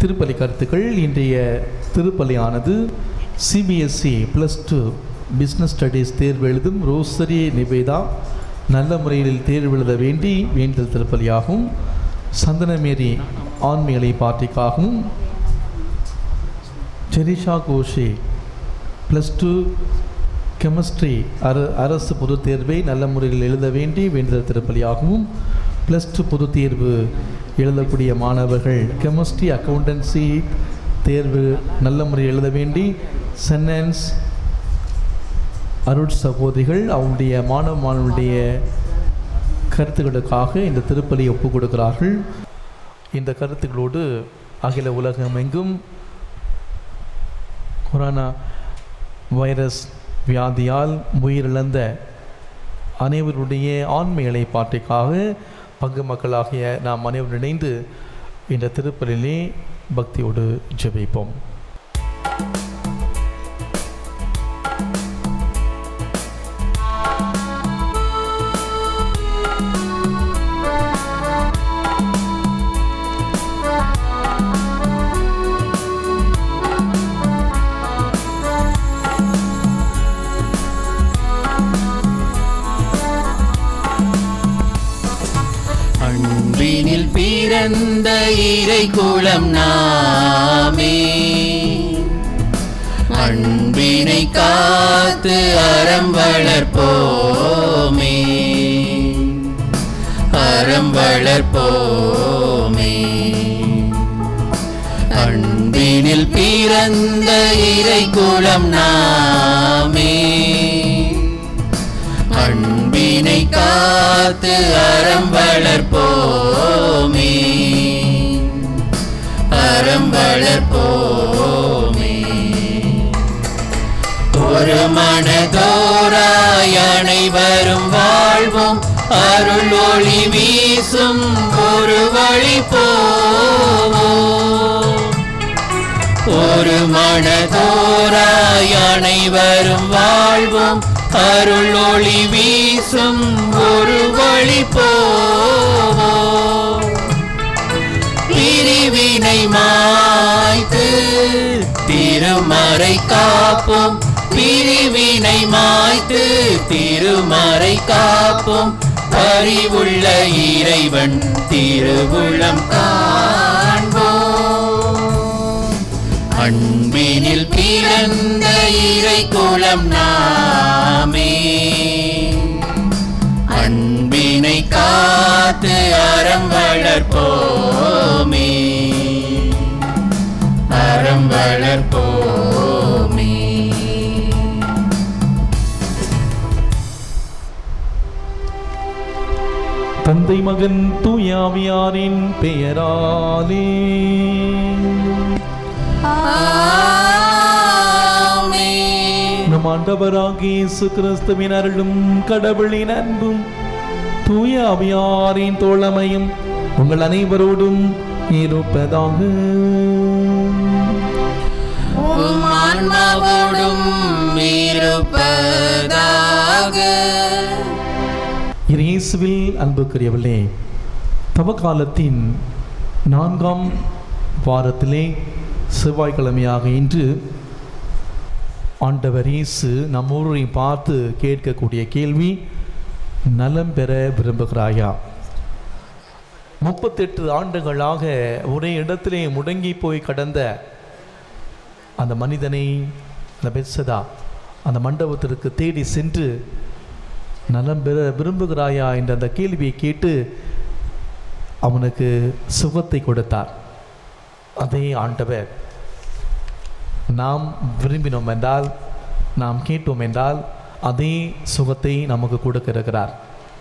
திருப்பலி கருத்துக்கள் இன்றைய திருப்பலியானது CBSE plus two business studies தேர்வு எழுதும் ரோசரி நிவேதா நல்ல முறையில் தேர்வு எழுத வேண்டி வேண்டுதல் திருப்பலியாகும் சந்தனமேரி ஆண்மைகளை பார்ட்டிக்காகவும் Jerisha Koshe plus two chemistry அர அரசு பொதுத் தேர்வை நல்ல முறையில் எழுத வேண்டி வேண்டுதல் திருப்பலியாகவும் ப்ளஸ் டூ பொதுத் தேர்வு எழுதக்கூடிய மாணவர்கள் கெமிஸ்ட்ரி அக்கௌண்டன்சி தேர்வு நல்ல முறையில் எழுத வேண்டி சென்னன்ஸ் அருட் சகோதரிகள் அவங்களுடைய மாணவ மாணவனுடைய கருத்துக்களுக்காக இந்த திருப்பலியை ஒப்புக் கொடுக்கிறார்கள் இந்த கருத்துக்களோடு அகில உலகமெங்கும் கொரோனா வைரஸ் வியாதியால் உயிரிழந்த அனைவருடைய ஆண்மைகளை பாட்டிற்காக பங்கு மக்களாகிய நாம் அனைவரும் இணைந்து இந்த திருப்பலிலே பக்தியோடு ஜெபிப்போம் அன்பினில் பிறந்த இறை குளம் நாமே அன்பினை காத்து அறம் வளர்ப்போமே அறம் வளர்ப்போமே அன்பினில் பிறந்த இறை குளம் நாமே அன்பினை காத்து அறம் வளர்ப்போமே அறம் வளர்ப்போமே ஒரு மனதோராய் அனைவரும் வாழ்வோம் அருள் ஒளி வீசும் ஒரு வழி போவோம் ஒரு மனதோராய் அனைவரும் வாழ்வோம் அருள் ஒளி வீசும் ஒரு வழி போவோம் பிரிவினை மாய்த்து திருமறை காப்போம் பிரிவினை மாய்த்து திருமறை காப்போம் அறிவுள்ள இறைவன் திருவுளம் காண்போம் அன்பினில் பிறந்த இறை குலம் நாமே அன்பினை காத்து அறம் வளர்ப்போமே அறம் வளர்ப்போமே தந்தை மகன் தூயாவியாரின் பெயராலே ஆமென். நம் ஆண்டவராகிய இயேசு கிறிஸ்துவின் அருளும் கடவுளின் அன்பும் தூய அவியாரின் தோழமையும் உங்கள் அனைவரோடும் இருப்பதாக உம் ஆன்மாவோடும் இருப்பதாக இயேசுவில் அன்புக்குரியவர்களே தவக்காலத்தின் நான்காம் வாரத்திலே செவ்வாய்க்கிழமையாக இன்று ஆண்டவர் இயேசு நம்மூரை பார்த்து கேட்கக்கூடிய கேள்வி நலம் பெற விரும்புகிறாயா முப்பத்தெட்டு ஆண்டுகளாக ஒரே இடத்திலே முடங்கி போய் கடந்த அந்த மனிதனை அந்த பெட்சதா அந்த மண்டபத்திற்கு தேடி சென்று நலம் பெற விரும்புகிறாயா என்ற அந்த கேள்வியை கேட்டு அவனுக்கு சுகத்தை கொடுத்தார் அதே ஆண்டவர் நாம் விரும்பினோம் என்றால் நாம் கேட்டோம் என்றால் அதே சுகத்தை நமக்கு கொடுக்க இருக்கிறார்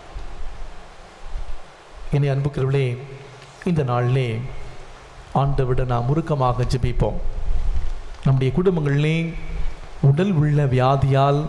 என்னை அன்புக்கிறவர்களே இந்த நாளிலே ஆண்டவிட நாம் உருக்கமாக ஜெபிப்போம் நம்முடைய குடும்பங்களிலே உடல் உள்ள வியாதியால்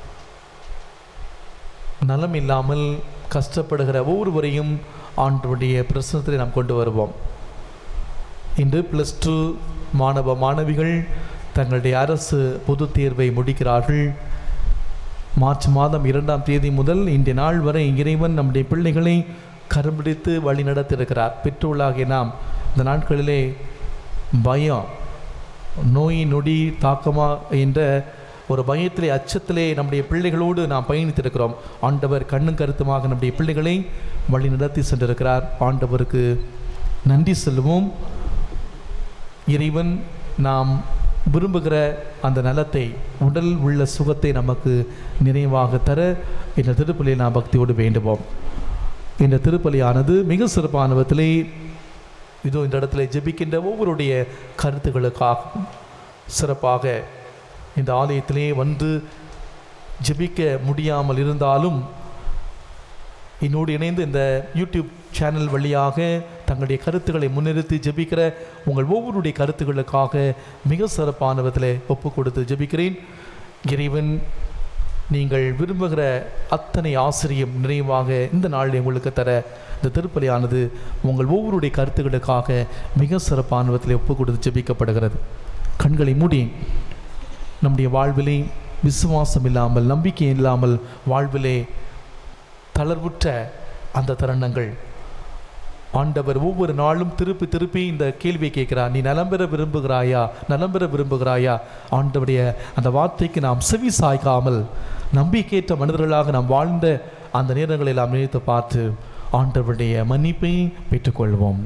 நலம் இல்லாமல் கஷ்டப்படுகிற ஒவ்வொருவரையும் ஆண்டவருடைய பிரசனத்தை நாம் கொண்டு வருவோம் இன்று ப்ளஸ் டூ மாணவ மாணவிகள் தங்களுடைய அரசு பொதுத் தேர்வை முடிக்கிறார்கள் மார்ச் மாதம் இரண்டாம் தேதி முதல் இன்றைய நாள் வரை இறைவன் நம்முடைய பிள்ளைகளை கரும்பிடித்து வழி நடத்தியிருக்கிறார் பெற்றோர்களாகிய நாம் இந்த நாட்களிலே பயம் நோய் நொடி தாக்கமா என்ற ஒரு பயத்திலே அச்சத்திலே நம்முடைய பிள்ளைகளோடு நாம் பயணித்திருக்கிறோம் ஆண்டவர் கண்ணும் கருத்துமாக நம்முடைய பிள்ளைகளை வழி நடத்தி சென்றிருக்கிறார் ஆண்டவருக்கு நன்றி செல்வோம் இறைவன் நாம் விரும்புகிற அந்த நலத்தை உடல் உள்ள சுகத்தை நமக்கு நிறைவாக தர இந்த திருப்பலியை நாம் பக்தியோடு வேண்டுவோம் இந்த திருப்பலியானது மிக சிறப்பான விதத்திலே இதோ இந்த இடத்துல ஜெபிக்கின்ற ஒவ்வொருடைய கருத்துக்களுக்காக சிறப்பாக இந்த ஆலயத்திலே வந்து ஜெபிக்க முடியாமல் இருந்தாலும் என்னோடு இணைந்து இந்த யூடியூப் சேனல் வழியாக தங்களுடைய கருத்துக்களை முன்னிறுத்தி ஜெபிக்கிற உங்கள் ஒவ்வொருடைய கருத்துக்களுக்காக மிக சிறப்பான விதத்தில் ஒப்பு கொடுத்து ஜெபிக்கிறேன் இறைவன் நீங்கள் விரும்புகிற அத்தனை ஆசிரியம் நிறைவாக இந்த நாளில் உங்களுக்கு தர இந்த திருப்பலியானது உங்கள் ஒவ்வொருடைய கருத்துக்களுக்காக மிக சிறப்பான விதத்தில் ஒப்பு கொடுத்து ஜெபிக்கப்படுகிறது கண்களை மூடி நம்முடைய வாழ்விலே விசுவாசம் இல்லாமல் நம்பிக்கை இல்லாமல் வாழ்விலே தளர்வுற்ற அந்த தருணங்கள் ஆண்டவர் ஒவ்வொரு நாளும் திருப்பி திருப்பி இந்த கேள்வியை கேட்கிறார் நீ நலம் பெற விரும்புகிறாயா நலம் பெற விரும்புகிறாயா ஆண்டவருடைய அந்த வார்த்தைக்கு நாம் செவி சாய்க்காமல் நம்பிக்கையற்ற மனிதர்களாக நாம் வாழ்ந்த அந்த நேரங்களை நாம் நினைத்து பார்த்து ஆண்டவருடைய மன்னிப்பை பெற்றுக்கொள்வோம்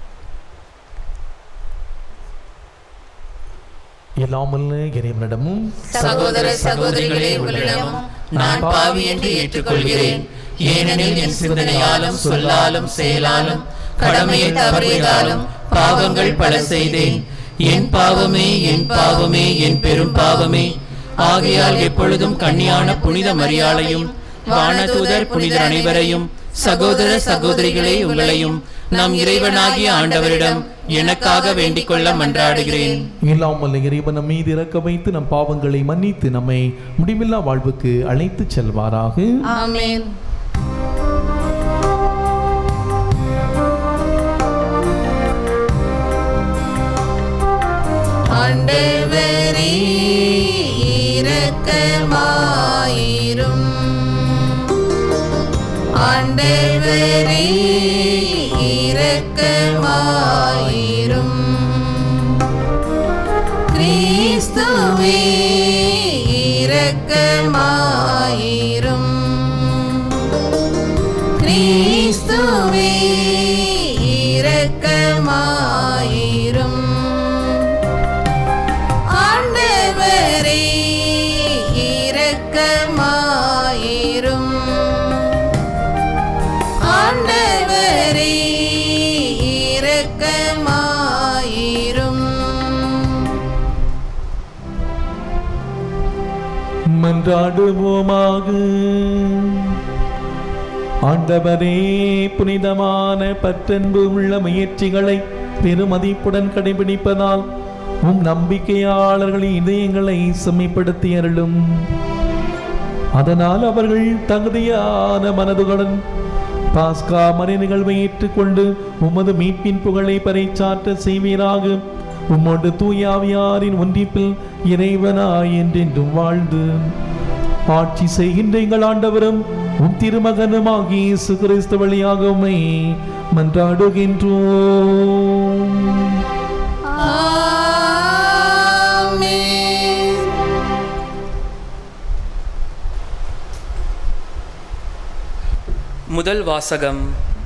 எல்லாமல்ல இறைவனிடமும் சகோதர சகோதரிகளே உங்களிடமும் நான் பாவி என்று ஏற்றுக்கொள்கிறேன் ஏனெனில் என் சிந்தனையாலும் சொல்லாலும் செயலாலும் கடமையை தவறியதாலும் பாவங்கள் பல செய்தேன் என் பாவமே என் பாவமே என் பெரும் பாவமே ஆகையால் எப்பொழுதும் கன்னியான புனித மரியாளையும் வானதூதர் புனிதர் அனைவரையும் சகோதர சகோதரிகளே உங்களையும் நம் இறைவனாகிய ஆண்டவரிடம் எனக்காக வேண்டிக் கொள்ள மன்றாடுகிறேன் இல்லாமல் இறைவன் நம் மீது இறக்க வைத்து நம் பாவங்களை மன்னித்து நம்மை முடிவில்லா வாழ்வுக்கு அழைத்து செல்வாராக ஆமென் ஆண்டவரே இரக்கமாயிரும் ஆண்டவரே இரக்கமாயிரும் கிறிஸ்துவே இரக்கமாயிரும் கிறிஸ்துவே இரக்கமாயிரும் ஆண்டவரே இரக்கமாயிரும் ஆண்டவரே இரக்கமாயிரும் மன்றாடுவோமாக ஆண்டவரே புனிதமான பற்றன்பு உள்ள முயற்சிகளை பெருமதிப்புடன் கடைபிடிப்பதால் உம் நம்பிக்கையாளர்களின் இதயங்களை செம்மைப்படுத்தி அருளும் அதனால் அவர்கள் தகுதியான மனதுடன் பாஸ்கா மறை நிகழ்வை ஏற்றுக்கொண்டு உமது மீட்பின் புகழை பறைச்சாற்ற செய்வீராக உம்மோடு தூயாவியாரின் ஒன்றிப்பில் இறைவனாய் என்றென்றும் வாழ்ந்து ஆட்சி செய்கின்ற எங்கள் ஆண்டவரும் உம் திருமகனுமாகி இயேசு கிறிஸ்து வழியாக உம்மை மன்றாடுகின்றோம் ஆமென் முதல் வாசகம்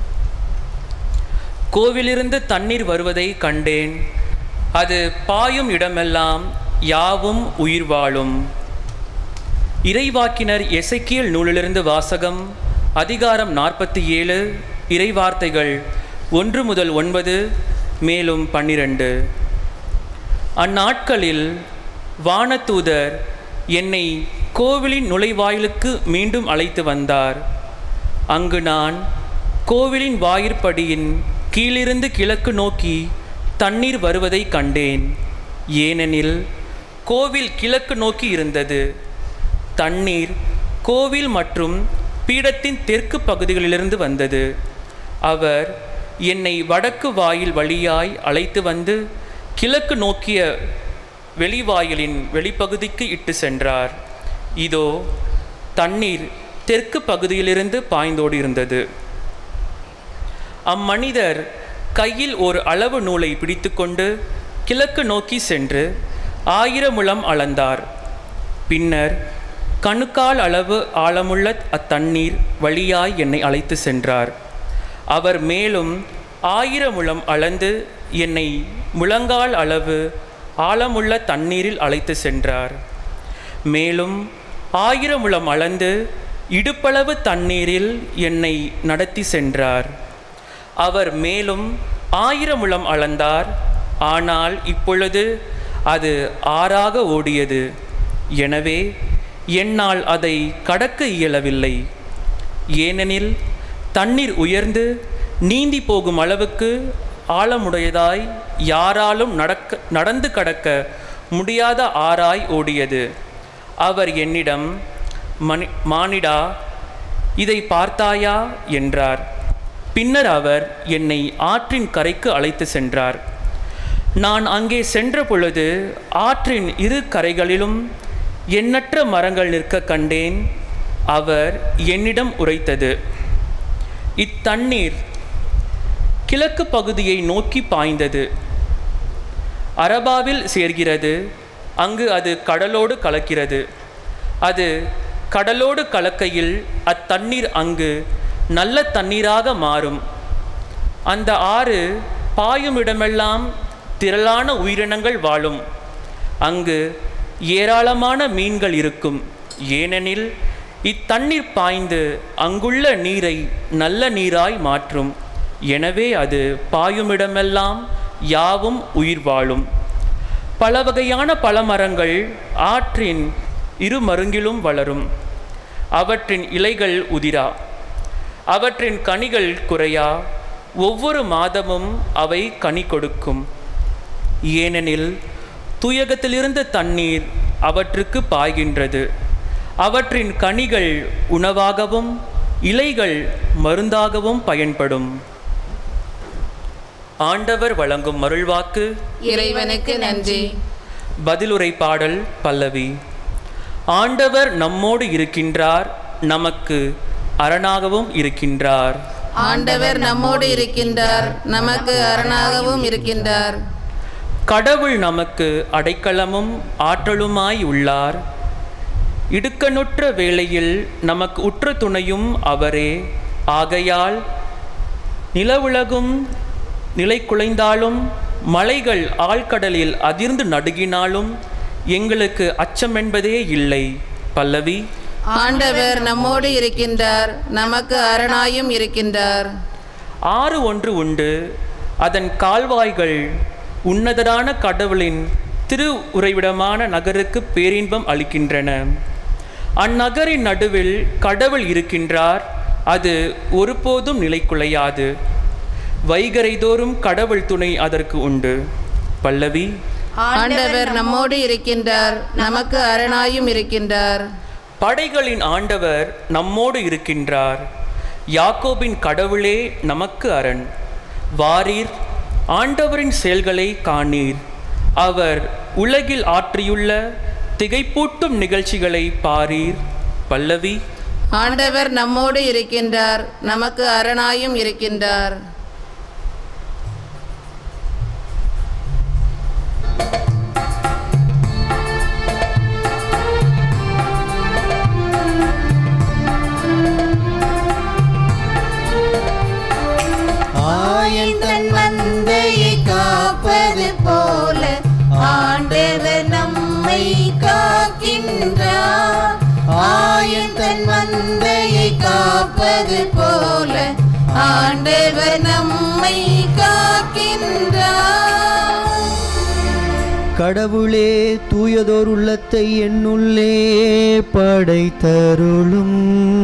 கோவிலிருந்து தண்ணீர் வருவதை கண்டேன் அது பாயும் இடமெல்லாம் யாவும் உயிர் வாழும் இறைவாக்கினர் எசைக்கியல் நூலிலிருந்து வாசகம் அதிகாரம் நாற்பத்தி ஏழு இறைவார்த்தைகள் ஒன்று முதல் ஒன்பது மேலும் பன்னிரண்டு அந்நாட்களில் வானதூதர் என்னை கோவிலின் நுழைவாயிலுக்கு மீண்டும் அழைத்து வந்தார் அங்கு நான் கோவிலின் வாயிற்படியின் கீழிருந்து கிழக்கு நோக்கி தண்ணீர் வருவதை கண்டேன் ஏனெனில் கோவில் கிழக்கு நோக்கி இருந்தது தண்ணீர் கோவில் மற்றும் பீடத்தின் தெற்கு பகுதிகளிலிருந்து வந்தது அவர் என்னை வடக்கு வாயில் வழியாய் அழைத்து வந்து கிழக்கு நோக்கிய வெளிவாயிலின் வெளிப்பகுதிக்கு இட்டு சென்றார் இதோ தண்ணீர் தெற்கு பகுதியிலிருந்து பாய்ந்தோடி இருந்தது அம்மனிதர் கையில் ஒரு அளவு நூலை பிடித்துக்கொண்டு கிழக்கு நோக்கி சென்று ஆயிரம் முழம் அளந்தார் பின்னர் கணுக்கால் அளவு ஆழமுள்ள அத்தண்ணீர் வழியாய் என்னை அழைத்து சென்றார் அவர் மேலும் ஆயிரம் முழம் அளந்து என்னை முழங்கால் அளவு ஆழமுள்ள தண்ணீரில் அழைத்து சென்றார் மேலும் ஆயிரம் முழம் அளந்து இடுப்பளவு தண்ணீரில் என்னை நடத்தி சென்றார் அவர் மேலும் ஆயிரம் முழம் அளந்தார் ஆனால் இப்பொழுது அது ஆறாக ஓடியது எனவே என்னால் அதை கடக்க இயலவில்லை ஏனெனில் தண்ணீர் உயர்ந்து நீந்தி போகும் அளவுக்கு ஆழமுடையதாய் யாராலும் நடக்க நடந்து கடக்க முடியாத ஆறாய் ஓடியது அவர் என்னிடம் மணி மானிடா இதை பார்த்தாயா என்றார் பின்னர் அவர் என்னை ஆற்றின் கரைக்கு அழைத்து சென்றார் நான் அங்கே சென்ற பொழுது ஆற்றின் இரு கரைகளிலும் எண்ணற்ற மரங்கள் நிற்க கண்டேன் அவர் என்னிடம் உரைத்தது இத்தண்ணீர் கிழக்கு பகுதியை நோக்கி பாய்ந்தது அரபாவில் சேர்கிறது அங்கு அது கடலோடு கலக்கிறது அது கடலோடு கலக்கையில் அத்தண்ணீர் அங்கு நல்ல தண்ணீராக மாறும் அந்த ஆறு பாயும் இடமெல்லாம் திரளான உயிரினங்கள் வாழும் அங்கு ஏராளமான மீன்கள் இருக்கும் ஏனெனில் இத்தண்ணீர் பாய்ந்து அங்குள்ள நீரை நல்ல நீராய் மாற்றும் எனவே அது பாயுமிடமெல்லாம் யாவும் உயிர் வாழும் பல வகையான பழமரங்கள் ஆற்றின் இரு மருங்கிலும் வளரும் அவற்றின் இலைகள் உதிரா அவற்றின் கனிகள் குறையா ஒவ்வொரு மாதமும் அவை கனி கொடுக்கும் ஏனெனில் துயகத்திலிருந்து தண்ணீர் அவற்றுக்கு பாய்கின்றது அவற்றின் கனிகள் உணவாகவும் இலைகள் மருந்தாகவும் பயன்படும் ஆண்டவர் வழங்கும் மருள்வாக்கு இறைவனுக்கு நன்றி பதிலுரை பாடல் பல்லவி ஆண்டவர் நம்மோடு இருக்கின்றார் நமக்கு அரணாகவும் இருக்கின்றார் ஆண்டவர் நம்மோடு இருக்கின்றார் நமக்கு அரணாகவும் இருக்கின்றார் கடவுள் நமக்கு அடைக்கலமும் ஆற்றலுமாய் உள்ளார் இடுக்கணுற்ற வேளையில் நமக்கு உற்ற துணையும் அவரே ஆகையால் நிலவுலகும் நிலை குலைந்தாலும் மலைகள் ஆழ்கடலில் அதிர்ந்து நடுங்கினாலும் எங்களுக்கு அச்சம் என்பதே இல்லை பல்லவி ஆண்டவர் நம்மோடு இருக்கின்றார் நமக்கு அரணாயும் இருக்கின்றார் ஆறு ஒன்று உண்டு அதன் கால்வாய்கள் உன்னதரான கடவுளின் திரு உறைவிடமான நகருக்கு பேரின்பம் அளிக்கின்றன அந்நகரின் நடுவில் கடவுள் இருக்கின்றார் அது ஒருபோதும் நிலைக்குலையாது வைகரை தோறும் கடவுள் துணை அதற்கு உண்டு பல்லவி ஆண்டவர் நம்மோடு இருக்கின்றார் நமக்கு அரணாயும் இருக்கின்றார் படைகளின் ஆண்டவர் நம்மோடு இருக்கின்றார் யாக்கோபின் கடவுளே நமக்கு அரண் வாரீர் ஆண்டவரின் செயல்களை காணீர் அவர் உலகில் ஆற்றியுள்ள திகைப்பூட்டும் நிகழ்ச்சிகளை பாரீர் பல்லவி ஆண்டவர் நம்மோடு இருக்கின்றார் நமக்கு அரணாயும் இருக்கின்றார் ஆயன் தன் மந்தையை காப்பது போல ஆண்டவர் நம்மை காக்கின்றார் ஆயன் தன் மந்தையை காப்பது போல ஆண்டவர் நம்மை காக்கின்றார் கடவுளே தூயதோர் உள்ளத்தை என்னுள்ளே படைத்தருளும்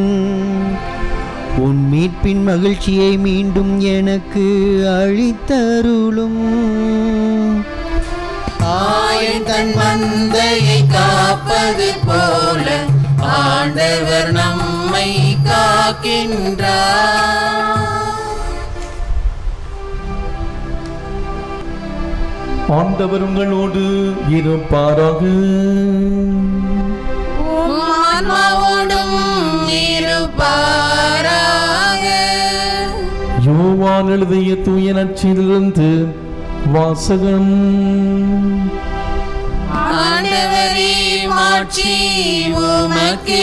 உன் மீட்பின் மகிழ்ச்சியை மீண்டும் எனக்கு அளித்தருளும் ஆயன் தன் மந்தையை காப்பது போல ஆண்டவர் நம்மை காக்கின்றார் ஆண்டவர் உங்களோடு இருப்பாராக உம் ஆன்மாவோடும் இருப்பாராக யோவான் எழுதிய தூய நற்செய்திலிருந்து வாசகம் ஆண்டவரே மாட்சி உமக்கே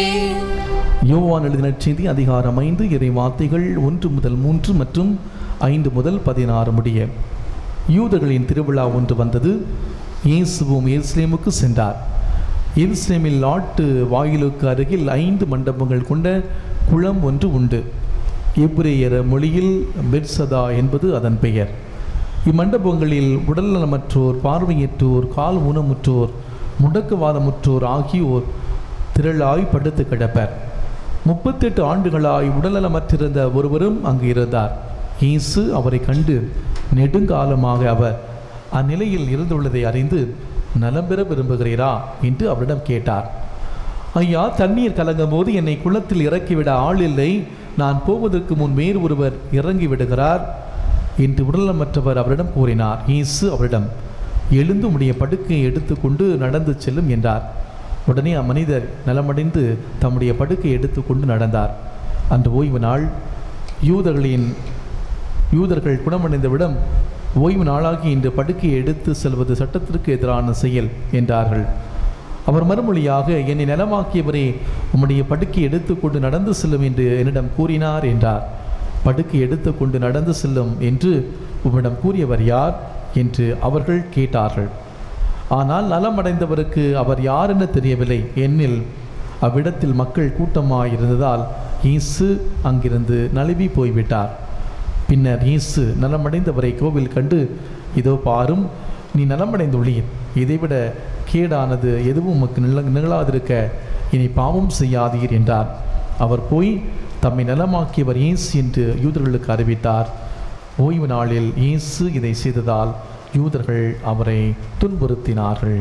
யோவான் எழுதின செய்தி அதிகாரம் ஐந்து இறை வார்த்தைகள் ஒன்று முதல் மூன்று மற்றும் ஐந்து முதல் பதினாறு முடிய யூதர்களின் திருவிழா ஒன்று வந்தது இயேசுவும் எருசலேமுக்கு சென்றார் எருசலேமில் ஆட்டு வாயிலுக்கு அருகில் ஐந்து மண்டபங்கள் கொண்ட குளம் ஒன்று உண்டு எப்ரேயர் மொழியில் பெட்சதா என்பது அதன் பெயர் இம்மண்டபங்களில் உடல்நலமற்றோர் பார்வையற்றோர் கால் ஊனமுற்றோர் முடக்குவாதமுற்றோர் ஆகியோர் திரளாய் படுத்து கிடப்பர் முப்பத்தெட்டு ஆண்டுகளாய் உடல்நலமற்றிருந்த ஒருவரும் அங்கு இருந்தார் இயேசு அவரை கண்டு நெடுங்காலமாக அவர் அந்நிலையில் இருந்துள்ளதை அறிந்து நலம் பெற விரும்புகிறீரா என்று அவரிடம் கேட்டார் ஐயா தண்ணீர் கலங்கும் போது என்னை குளத்தில் இறக்கிவிட ஆள் இல்லை நான் போவதற்கு முன் வேறு ஒருவர் இறங்கி விடுகிறார் என்று உடல்நலமற்றவர் அவரிடம் கூறினார் இயேசு அவரிடம் எழுந்து உடைய படுக்கையை எடுத்துக்கொண்டு நடந்து செல்லும் என்றார் உடனே அம்மனிதர் நலமடைந்து தம்முடைய படுக்கையை எடுத்துக்கொண்டு நடந்தார் அன்று ஓய்வு நாள் யூதர்களின் யூதர்கள் குணமடைந்தவிடம் ஓய்வு நாளாகி இன்று படுக்கையை எடுத்து செல்வது சட்டத்திற்கு எதிரான செயல் என்றார்கள் அவர் மறுமொழியாக என்னை நலமாக்கியவரே உம்முடைய படுக்கை எடுத்துக்கொண்டு நடந்து செல்லும் என்று என்னிடம் கூறினார் என்றார் படுக்கை எடுத்துக்கொண்டு நடந்து செல்லும் என்று உம்மிடம் கூறியவர் யார் என்று அவர்கள் கேட்டார்கள் ஆனால் நலமடைந்தவருக்கு அவர் யார் என தெரியவில்லை என்னில் அவ்விடத்தில் மக்கள் கூட்டமாய் இருந்ததால் இயேசு அங்கிருந்து நழுவி போய்விட்டார் பின்னர் இயேசு நலமடைந்தவரை கோவில் கண்டு இதோ பாரும் நீ நலமடைந்துள்ளீர் இதைவிட கேடானது எதுவும் உமக்கு நில நிகழாதிருக்க இனி பாவம் செய்யாதீர் என்றார் அவர் போய் தம்மை நலமாக்கியவர் இயேசு என்று யூதர்களுக்கு அறிவித்தார் ஓய்வு நாளில் இயேசு இதை செய்ததால் யூதர்கள் அவரை துன்புறுத்தினார்கள்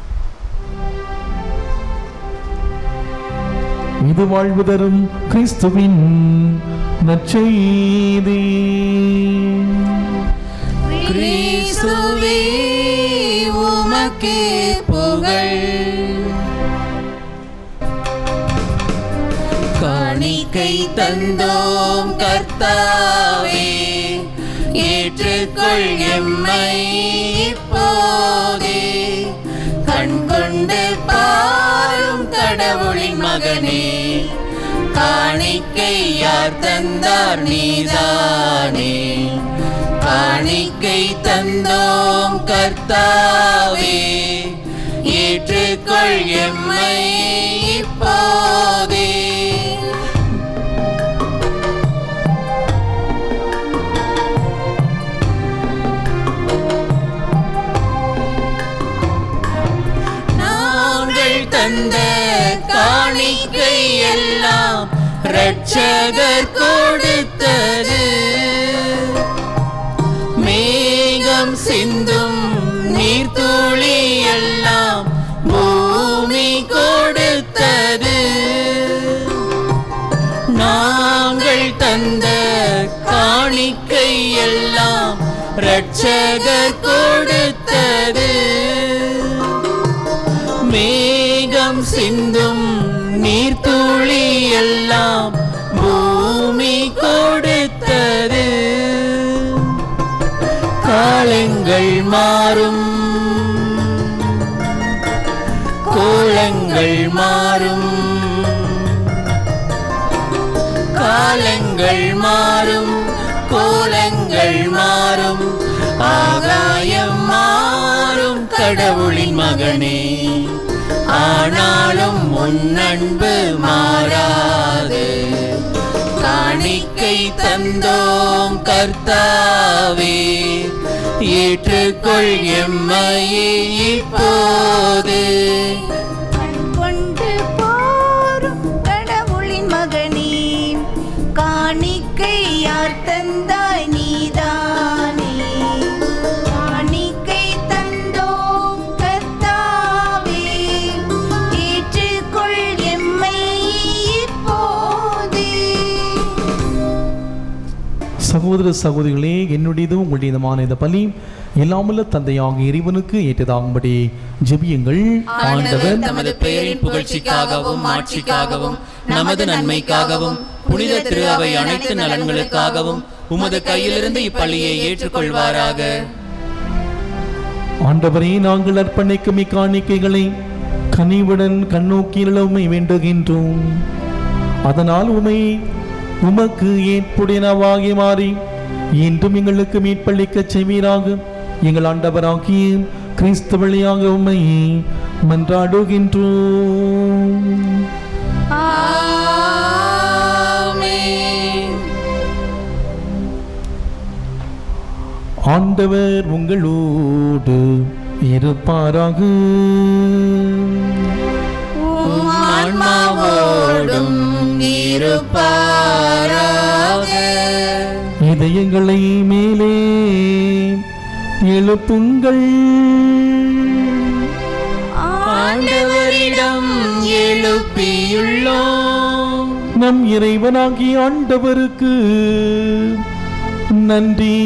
இது வாழ்வு தரும் கிறிஸ்துவின் நற்செய்தி கிறிஸ்துவே உமக்கே புகழ் காணிக்கை தந்தோம் கர்த்தாவே ஏற்றுக்கொள் எம்மை இப்போதே கண் கொண்டு பாரும் கடவுளின் மகனே காணிக்கை யார் தந்தார் நீதானே காணிக்கை தந்தோம் கர்த்தாவே ஏற்றுக்கொள் எம்மை இப்போதே நாங்கள் தந்த காணிக்கை எல்லாம் இரட்சகர் கொடுத்தது மேகம் சிந்தும் நீர்த்துளி எல்லாம் பூமி கொடுத்தது நாங்கள் தந்த காணிக்கை எல்லாம் இரட்சகர் கொடுத்தது மேகம் சிந்தும் நீர்த்துளி எல்லாம் பூமி கொடுத்தது காலங்கள் மாறும் கோலங்கள் மாறும் காலங்கள் மாறும் கோலங்கள் மாறும் ஆகாயம் மாறும் கடவுளின் மகனே ஆனாலும் உன் அன்பு மாறாது காணிக்கை தந்தோம் கர்த்தாவே ஏற்றுக்கொள் எம்மையே இப்போது கண் கொண்டு போரும் கடவுளின் மகனே காணிக்கை யார் தந்தாய் நீதானே காணிக்கை தந்தோம் கர்த்தாவே ஏற்றுக்கொள் எம்மை இப்போதே சகோதர சகோதரிகளே என்னுடையதும் உங்களுடையதுமான இந்த பலி எல்லாமல்ல தந்தையாக இறைவனுக்கு ஏற்றதாகும்படி ஜெபியுங்கள் ஆண்டவர் தமது பெயரின் புகழ்ச்சிக்காகவும் ஆட்சிக்காகவும் நமது நன்மைக்காகவும் புனித திரு அவை அனைத்து நலன்களுக்காகவும் உமது கையிலிருந்து இப்பள்ளியை ஏற்றுக்கொள்வாராக ஆண்டவரே நாங்கள் அர்ப்பணிக்கும் இக்காணிக்கைகளை கனிவுடன் கண்ணோக்கியில் உம்மை வேண்டுகின்றோம் அதனால் உமை உமக்கு ஏற்புடையனவாகி மாறி இன்றும் எங்களுக்கு மீட்பளிக்கச் செய்வீராக எங்கள் ஆண்டவராகிய கிறிஸ்து வழியாக உம்மை மன்றாடுகின்றோம் ஆமென் ஆண்டவர் உங்களோடு இருப்பாராக உம் ஆன்மாவோடும் இருப்பாராக இதயங்களை மேலே எழுப்புங்கள் ஆண்டவரிடம் எழுப்பியுள்ளோம் நம் இறைவனாகிய ஆண்டவருக்கு நன்றி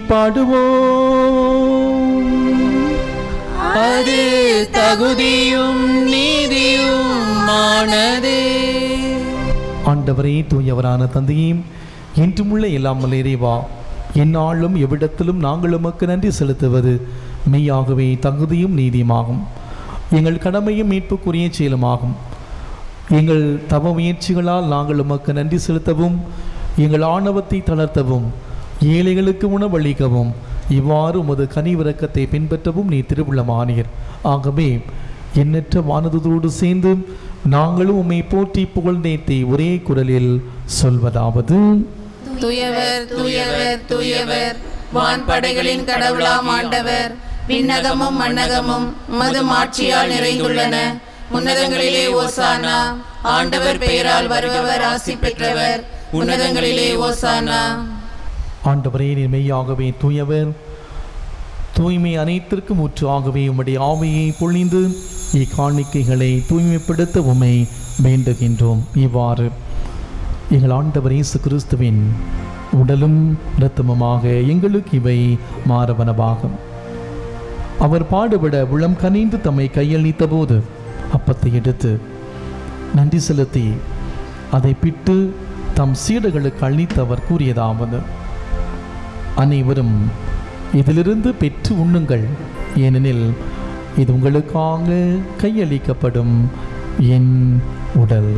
பாடுவோம் அது தகுதியும் நீதியும் ஆனதே ஆண்டவரே தூயவரான தந்தையும் என்றுமுள்ள எல்லாமல் இறைவா எந்நாளும் எவ்விடத்திலும் நாங்கள் உமக்கு நன்றி செலுத்துவது மெய்யாகவே தகுதியும் நீதியுமாகும் எங்கள் கடமையும் மீட்புக்குரிய செயலுமாகும் எங்கள் தவ முயற்சிகளால் நாங்கள் உமக்கு நன்றி செலுத்தவும் எங்கள் ஆணவத்தை தளர்த்தவும் ஏழைகளுக்கு உணவளிக்கவும் இவ்வாறு உமது கனிவிறக்கத்தை பின்பற்றவும் நீ திருவுள்ளமானீர் ஆகவே எண்ணற்ற வானதோடு சேர்ந்து நாங்களும் உம்மை போற்றி புகழ்ந்தேத்தி ஒரே குரலில் சொல்வதாவது தூயவர் தூயவர் தூயவர் வான்படைகளின் கடவுளாம் ஆண்டவர் விண்ணகமும் மண்ணகமும் மது மாட்சியால் நிறைந்துள்ளன உன்னதங்களிலே ஓசானா ஆண்டவர் பெயரால் வருபவர் ஆசி பெற்றவர் உன்னதங்களிலே ஓசானா ஆண்டவரே நீர் மெய்யாகவே தூயவர் தூய்மை அனைத்திற்கும் ஊற்றாகவே உம்முடைய ஆவியை பொழிந்து இக்காணிக்கைகளை தூய்மைப்படுத்த உம்மை வேண்டுகின்றோம் இவ்வாறு எங்கள் ஆண்டவர் இயேசு கிறிஸ்துவின் உடலும் இரத்தமுமாக எங்களுக்கு இவை மாறவனவாகும் அவர் பாடுபட உளம் கனிந்து தம்மை கையளித்த போது அப்பத்தை எடுத்து நன்றி செலுத்தி அதை பிட்டு தம் சீடர்களுக்கு அளித்து அவர் கூறியதாவது அனைவரும் இதிலிருந்து பெற்று உண்ணுங்கள் ஏனெனில் இது உங்களுக்காக கையளிக்கப்படும் என் உடல்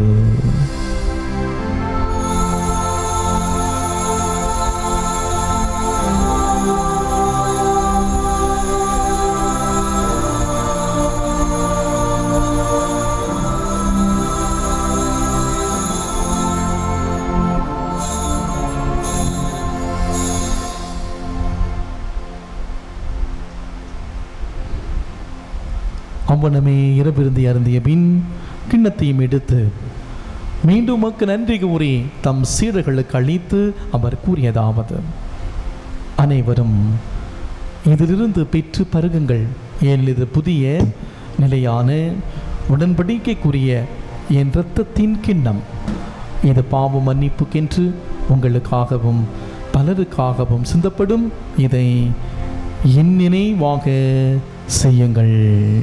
அவ்வனமே இரவிருந்தி அருந்திய பின் கிண்ணத்தையும் எடுத்து மீண்டும் உமக்கு நன்றி கூறி தம் சீடர்களுக்கு அளித்து அவர் கூறியதாவது அனைவரும் இதிலிருந்து பெற்று பருகுங்கள் ஏன் இது புதிய நிலையான உடன்படிக்கைக்குரிய என் இரத்தத்தின் கிண்ணம் இது பாவ மன்னிப்புக்கென்று உங்களுக்காகவும் பலருக்காகவும் சிந்தப்படும் இதை என் நினைவாக செய்யுங்கள்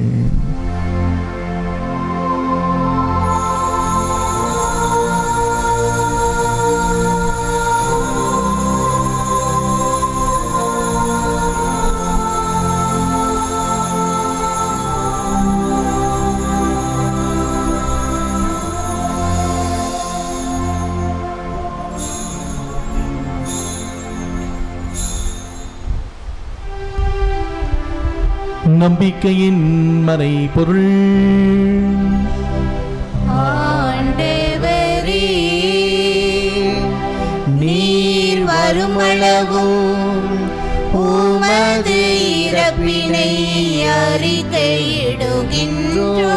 நம்பிக்கையின் மறை பொருள் ஆண்டவரே நீர் வருமளவும் உமது இறப்பினை அறிக்கையிடுகின்றோ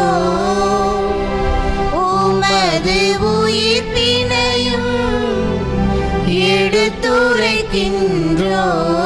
உமது உயிர்ப்பினையும் எடுத்துரைக்கின்றோ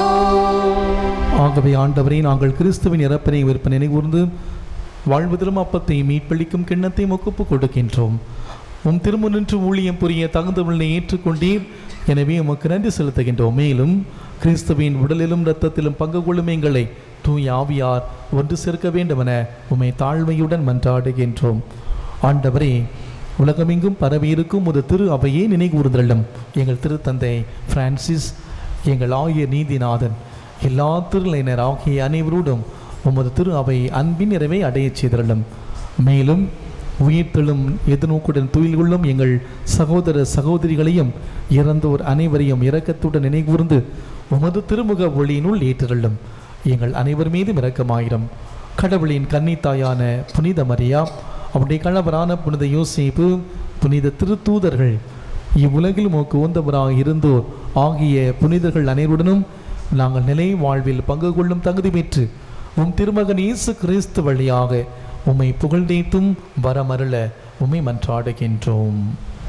ஆகவே ஆண்டவரை நாங்கள் கிறிஸ்துவின் இறப்பினை விற்பனை நினைகூர்ந்து வாழ்வதிலும் அப்பத்தை மீட்பளிக்கும் கிண்ணத்தை ஒப்புக் கொடுக்கின்றோம் உம் திருமுன்னின்று ஊழியம் புரிய தகுந்தவர்களை ஏற்றுக்கொண்டீர் எனவே உமக்கு நன்றி செலுத்துகின்றோம் மேலும் கிறிஸ்துவின் உடலிலும் இரத்தத்திலும் பங்கு கொள்ளும் எங்களை தூய் ஆவியார் ஒன்று சேர்க்க வேண்டுமென உம்மை தாழ்மையுடன் மன்றாடுகின்றோம் ஆண்டவரே உலகமெங்கும் பரவியிருக்கும் ஒரு திரு அவையே நினைகூர்தலும் எங்கள் திருத்தந்தை பிரான்சிஸ் எங்கள் ஆகிய நீதிநாதன் எல்லா திருநிலையினர் ஆகிய அனைவரோடும் உமது திரு அவை அன்பின் நிறைவை அடையச் செய்திருளும் மேலும் உயிர்த்தெழும் எதிர்நோக்குடன் துயில் கொள்ளும் எங்கள் சகோதர சகோதரிகளையும் இறந்தோர் அனைவரையும் இரக்கத்துடன் நினைகூர்ந்து உமது திருமுக ஒளியினுள் ஏற்றிருளும் எங்கள் அனைவர் மீதும் இரக்கமாயிரம் கடவுளின் கன்னித்தாயான புனித மரியா அவருடைய கணவரான புனித யோசேப்பு புனித திருத்தூதர்கள் இவ்வுலகில் மோக்கு உந்தவராக இருந்தோர் ஆகிய புனிதர்கள் அனைவருடனும் நாங்கள் நிலை வாழ்வில் பங்கு கொள்ளும் தகுதி பெற்று உம் திருமகன் இயேசு கிறிஸ்து வழியாக உம்மை புகழ்ந்தேத்தும் வரமருள உம்மை மன்றாடுகின்றோம்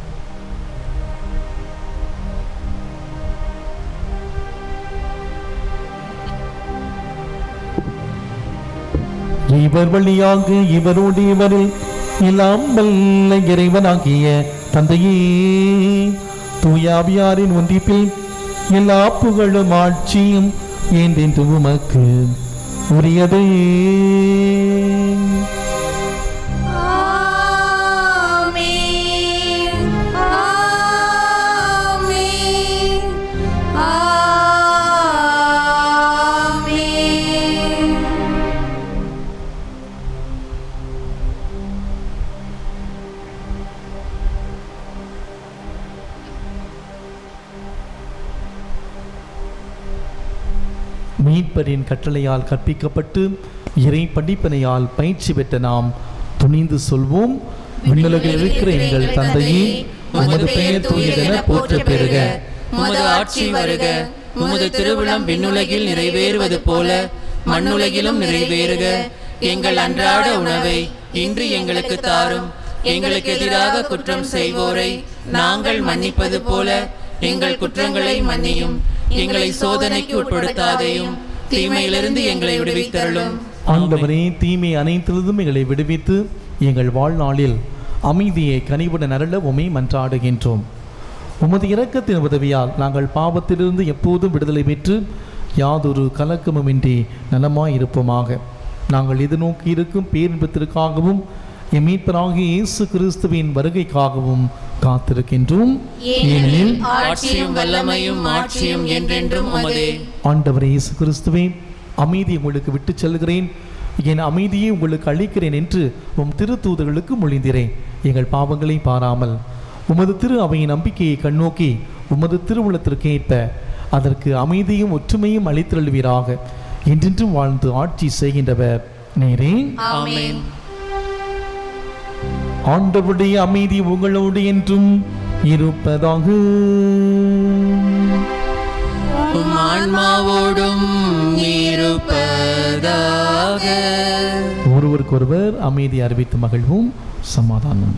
இவர் வழியாக இவரோடு இவரில் எல்லாம் வல்ல இறைவனாகிய தந்தையே தூயாவியாரின் ஒன்றிப்பில் எல்லா புகழும் ஆட்சியும் என்றென்று உமக்கு உரியதே ஆமென் ஆமென் ஆமென் மீட்பரின் கட்டளையால் கற்பிக்கப்பட்டு இறை படிப்பினையால் பயிற்சி பெற்ற நாம் துணிந்து சொல்வோம் விண்ணுலகில் இருக்கிற எங்கள் தந்தையே உமது பெயர் தூயதென போற்ற பெறுக உமது ஆட்சி வருக உமது திருவிழம் விண்ணுலகில் நிறைவேறுவது போல மண்ணுலகிலும் நிறைவேறுக எங்கள் அன்றாட உணவை இன்று எங்களுக்கு தாரும் எங்களுக்கு எதிராக குற்றம் செய்வோரை நாங்கள் மன்னிப்பது போல எங்கள் குற்றங்களை மன்னியும் எங்களை சோதனைக்கு உட்படுத்தாதையும் தீமையிலிருந்து எங்களை விடுவித்தருளும் ஆண்டவரே தீமை அனைத்திலிருந்தும் எங்களை விடுவித்து எங்கள் வாழ்நாளில் அமைதியை கனிவுடன் அருள உமை மன்றாடுகின்றோம் உமது இரக்கத்தின் உதவியால் நாங்கள் பாவத்திலிருந்து எப்போதும் விடுதலை பெற்று யாதொரு கலக்கமுமின்றி நலமாய் இருப்போமாக நாங்கள் எதிர்நோக்கி இருக்கும் பேரின்பத்திற்காகவும் எம் மீட்பராகிய இயேசு கிறிஸ்துவின் வருகைக்காகவும் காத்திருக்கின்றோம் ஏனெனில் ஆட்சியும் வல்லமையும் மாட்சியும் என்றென்றும் உமதே ஆண்டவரே இயேசு கிறிஸ்துவே அமைதி உங்களுக்கு விட்டுச் செல்கிறேன் என் அமைதியை உங்களுக்கு அளிக்கிறேன் என்று உம் திருத்தூதர்களுக்கு மொழிந்தீரேன் எங்கள் பாவங்களை பாராமல் உமது திரு அவையின் நம்பிக்கையை கண்ணோக்கி உமது திருவுளத்திற்கேற்ப அதற்கு அமைதியும் ஒற்றுமையும் அளித்தருள்வீராக என்றென்றும் வாழ்ந்து ஆட்சி செய்கின்றவர் நேரே ஆமென் ஆண்டவருடைய அமைதி உங்களோடு என்றும் இருப்பதாக உம் ஆன்மாவோடும் இருப்பதாக ஒருவருக்கொருவர் அமைதி அறிவித்து மகிழ்வும் சமாதானம்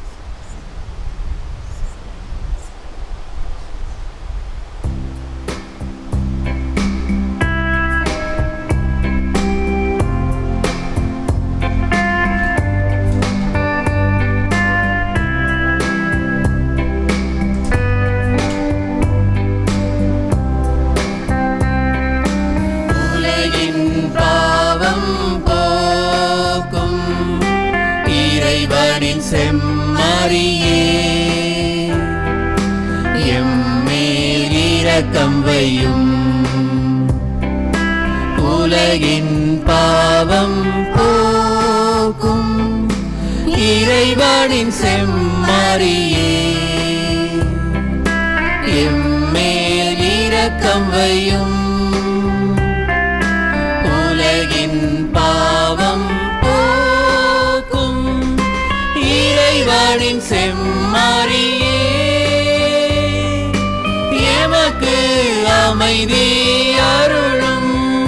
உலகின் பாவம் போக்கும் இறைவனின் செம்மறியே எம்மேல் இரக்கம் வையும் உலகின் பாவம் போக்கும் இறைவனின் செம்மறியே எம்மேல் இரக்கம் வையும் உலகின் பாவம் போக்கும் இறைவனின் செம்மறியே எமக்கு அமைதி அருளும்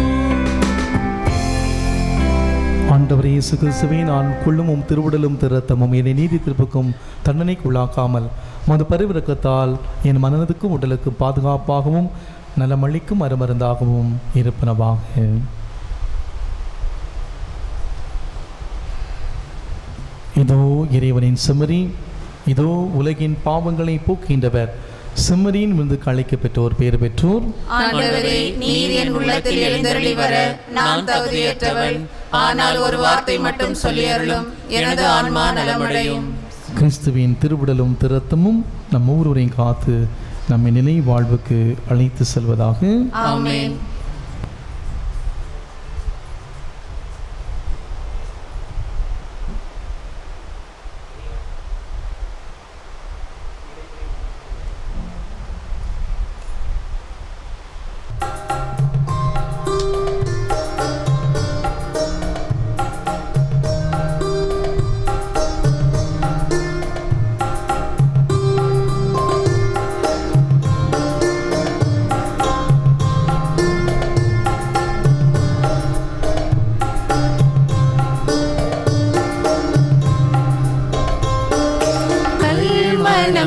ஆண்டவர் இயேசு கிறிஸ்துவே நான் கொள்ளும் உம் திருவுடலும் திருத்தமும் என்னை நீதி திருப்புக்கும் தண்டனைக்கு உள்ளாக்காமல் மது பரிவிறக்கத்தால் என் மனதுக்கும் உடலுக்கும் பாதுகாப்பாகவும் நலமளிக்கும் அருமருந்தாகவும் இருப்பனவாக இதோ இறைவனின் செம்மறி இதோ உலகின் பாவங்களை போக்கின்றவர் செம்மறியின் விருந்து அழைக்க பெற்றோர் பேர் பெற்றோர் ஆண்டவரே நீர் என் உள்ளத்தில் எழுந்தருளி வர நான் தகுதியற்றவன் ஆனால் ஒரு வார்த்தை மட்டும் சொல்லி அருளும் எனது ஆன்மா நலமடையும் கிறிஸ்துவின் திருவுடலும் திருத்தமும் நம் ஒவ்வொருவரையும் காத்து நம்மை நிலை வாழ்வுக்கு அழைத்து செல்வதாக ஆமென்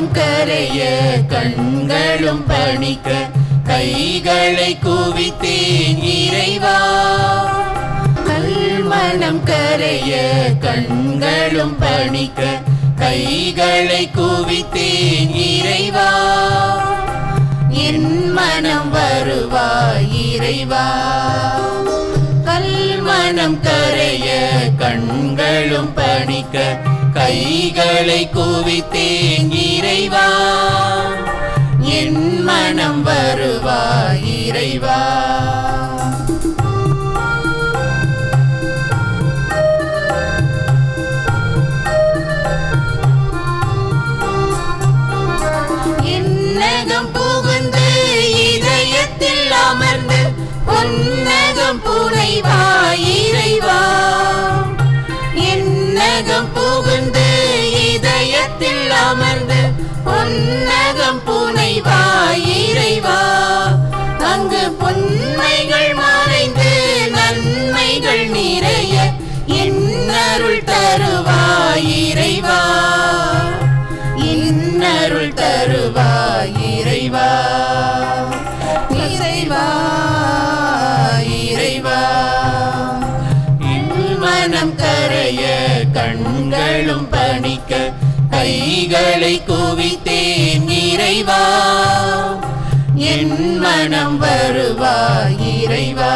மனம் கரைய கண்களும் பணிக்க கைகளை குவித்தேன் இறைவா கல்மனம் கரைய கண்களும் பணிக்க கைகளை குவித்தேன் இறைவா என் மனம் வருவாய் இறைவா கல்மனம் கரைய கண்களும் பணிக்க கைகளை குவித்தேன் இறைவா என் மனம் வருவாய் இறைவா என்னகம் புகுந்து இதயத்தில் அமர்ந்து பொன்னகம் புனைவாய் இறைவா என்னகம் புகுந்து இதயத்தில் அமர்ந்து பொன்னகம் புனைவாய் இறைவா அங்கு பொன்மைகள் மறைந்து நன்மைகள் நிறைய என்னருள் தருவாய் இறைவா இன்னருள் தருவாய் இறைவா இறைவா இறைவா என் மனம் கரைய கண்களும் பணிக்க கைகளை குவித்தேன் இறைவா என் மனம் வருவாய் இறைவா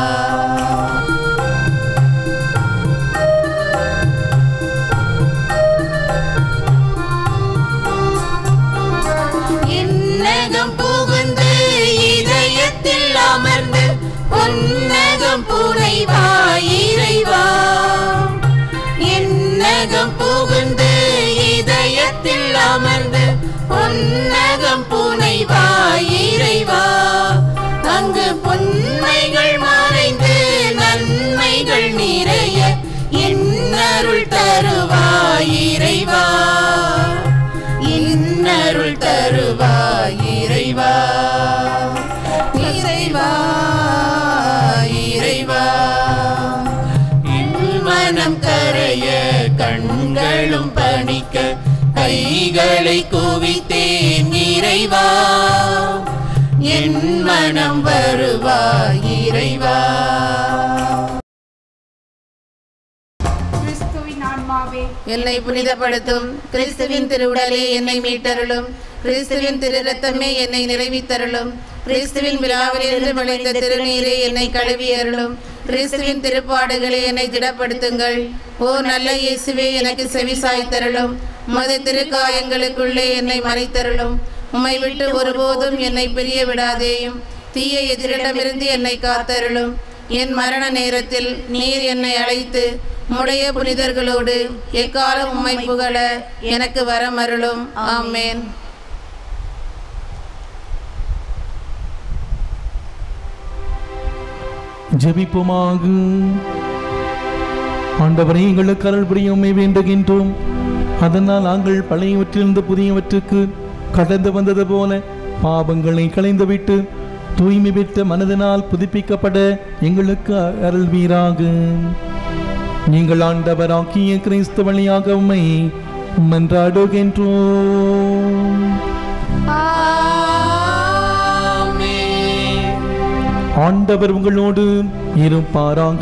என்னகம் புகுந்து இதயத்தில் அமர்ந்து பொன்னகம் புனைவாய் இறைவா என்னகம் புகுந்து இதயத்தில் அமர்ந்து பொன்னகம் புனைவாய் இறைவா அங்கு பொன்மைகள் மறைந்து நன்மைகள் நிறைய என்னருள் தருவாய் இறைவா இன்னருள் தருவாய் இறைவா இறைவா இறைவா என் மனம் கரைய கண்களும் பணிக்க கைகளை குவித்தேன் இறைவா என் மனம் வருவாய் இறைவா கிறிஸ்துவின் ஆன்மாவே என்னை புனிதப்படுத்தும் கிறிஸ்துவின் திருவுடலே என்னை மீட்டருளும் கிறிஸ்துவின் திரு ரத்தமே என்னை நிறைவித்தருளும் கிறிஸ்துவின் விழாவிலிருந்து விளைந்த திருநீரே என்னை கழுவி அருளும் கிறிஸ்துவின் திருப்பாடுகளே என்னை திடப்படுத்துங்கள் ஓ நல்ல இயேசுவே எனக்கு செவி சாய்த்தருளும் உமது திருக்காயங்களுக்குள்ளே என்னை மறைத்தருளும் உம்மை விட்டு ஒருபோதும் என்னை பிரிய விடாதேயும் தீய எதிரிடமிருந்து என்னை காத்தருளும் என் மரண நேரத்தில் நீர் என்னை அழைத்து முடைய புனிதர்களோடு எக்காலம் உம்மை புகழ எனக்கு வரமருளும் ஆமேன் ஜெபிப்போமாக ஆண்டவரை எங்களுக்கு அருள் புரியுமை வேண்டுகின்றோம் அதனால் நாங்கள் பழையவற்றிலிருந்து புதியவற்றுக்கு கடந்து வந்தது போல பாவங்களை களைந்துவிட்டு தூய்மை பெற்ற மனதினால் புதுப்பிக்கப்பட எங்களுக்கு அருள்வீராக நீங்கள் ஆண்டவராக்கிய கிறிஸ்து வழியாக உம்மை மன்றாடுகின்றோம் ஆண்டவர் உங்களோடு இருப்பாராக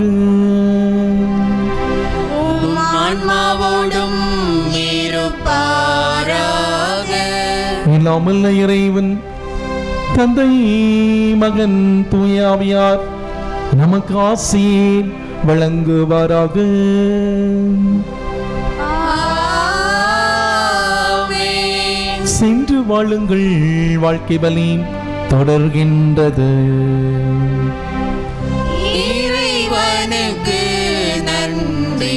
உம் ஆன்மாவோடும் இருப்பாராக இல்லாமல் இறைவன் தந்தை மகன் தூயாவியார் நமக்கு ஆசீர் வழங்குவாராக ஆமென். சென்று வாழுங்கள் வாழ்க்கை பலி தொடர்கின்றது இறைவனுக்கு நன்றி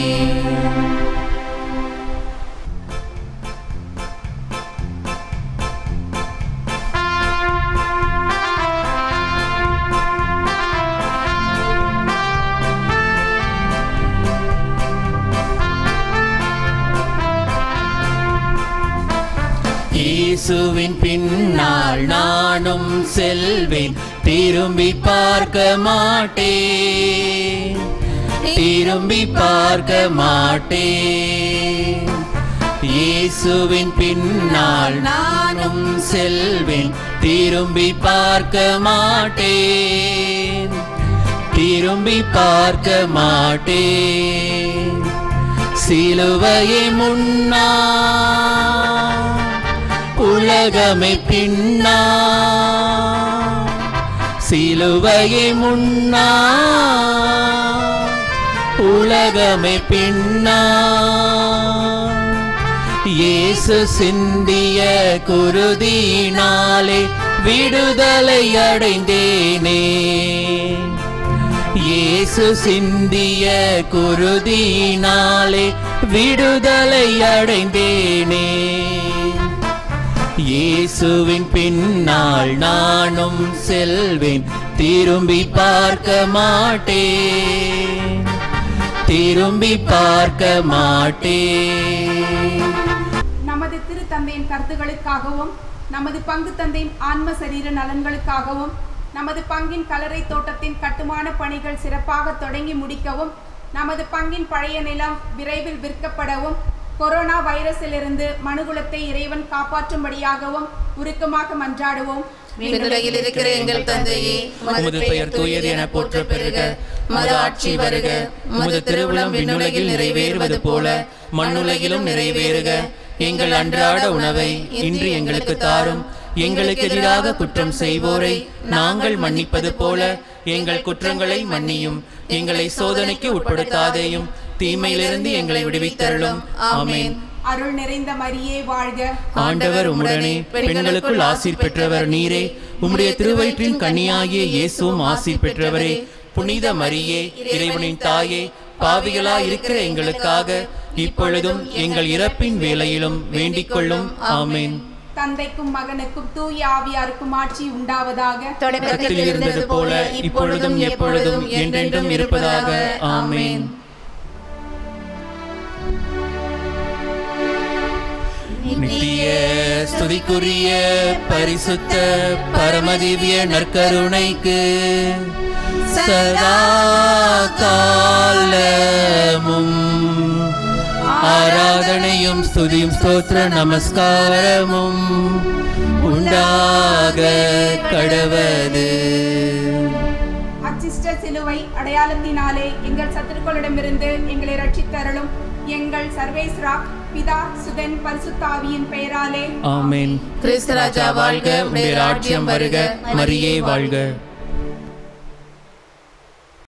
இயேசுவின் பின்னால் நானும் செல்வேன் திரும்பி பார்க்க மாட்டேன் திரும்பி பார்க்க மாட்டேன் இயேசுவின் பின்னால் நானும் செல்வேன் திரும்பி பார்க்க மாட்டேன் திரும்பி பார்க்க மாட்டேன் சிலுவையை முன்னா உலகமே பின்னா சிலுவையை முன்னா உலகமே பின்னா இயேசு சிந்திய குருதியினாலே விடுதலை அடைந்தேனே இயேசு சிந்திய குருதியினாலே விடுதலை அடைந்தேனே இயேசுவின் பின்னால் நானும் செல்வேன் திரும்பி பார்க்க மாட்டேன் திரும்பி பார்க்க மாட்டேன் நமது திருத்தந்தையின் கருத்துகளுக்காகவும் நமது பங்கு தந்தையின் ஆன்ம சரீர நலன்களுக்காகவும் நமது பங்கின் கலரை தோட்டத்தின் கட்டுமான பணிகள் சிறப்பாக தொடங்கி முடிக்கவும் நமது பங்கின் பழைய நிலம் விரைவில் விற்கப்படவும் கொரோனா வைரஸிலிருந்து மனுகுலத்தை இறைவன் காப்பாற்றும்படியாகவும் உருக்கமாக மன்றாடுவோம் விண்ணுலகில் இருக்கிற எங்கள் தந்தையே உமது பெயர் தூயது என போற்ற பெருக மது ஆட்சி வருக உமது திருவிழம் விண்ணுலகில் நிறைவேறுவது போல மண்ணுலகிலும் நிறைவேறுக எங்கள் அன்றாட உணவை இன்று எங்களுக்கு தாரும் எங்களுக்கு எதிராக குற்றம் செய்வோரை நாங்கள் மன்னிப்பது போல எங்கள் குற்றங்களை மன்னியும் எங்களை சோதனைக்கு உட்படுத்தாதேயும் தீமையிலிருந்து எங்களை விடுவித்தருளும் ஆமென் அருள் நிறைந்த மரியே வாழ்க ஆண்டவர் உம்முடனே பெண்களுக்குள் ஆசீர் பெற்றவர் நீரே உம்முடைய திருவயிற்றின் கன்னியாகிய இயேசுவும் ஆசீர் பெற்றவரே புனித மரியே இறைவனின் தாயே பாவிகளா இருக்கிற எங்களுக்காக இப்பொழுதும் எங்கள் இறப்பின் வேளையிலும் வேண்டிக் கொள்ளும் ஆமென் தந்தைக்கும் மகனுக்கும் தூய ஆவியாருக்கும் ஆட்சி உண்டாவதாக தொடக்கத்தில் இருந்தது போல இப்பொழுதும் எப்பொழுதும் என்றென்றும் இருப்பதாக ஆமென் நித்திய ஸ்துதிக்குரிய பரிசுத்த பரமதிவ்ய நற்கருணைக்கு சதா காலமும் ஆராதனையும் ஸ்துதியும் ஸ்தோத்திர நமஸ்காரமும் உண்டாக கடவது அச்சிஷ்ட சிலுவை அடையாளத்தினாலே எங்கள் சத்துருக்களிடமிருந்து எங்களை ரட்சித்தருளும் எங்கள் சர்வேஸ்ரா பிதா சுதன் பரிசுத்தாவியின் பெயராலே ஆமென் கிறிஸ்து ராஜா வாழ்க உடைய ராஜ்யம் வருக மரியே வாழ்க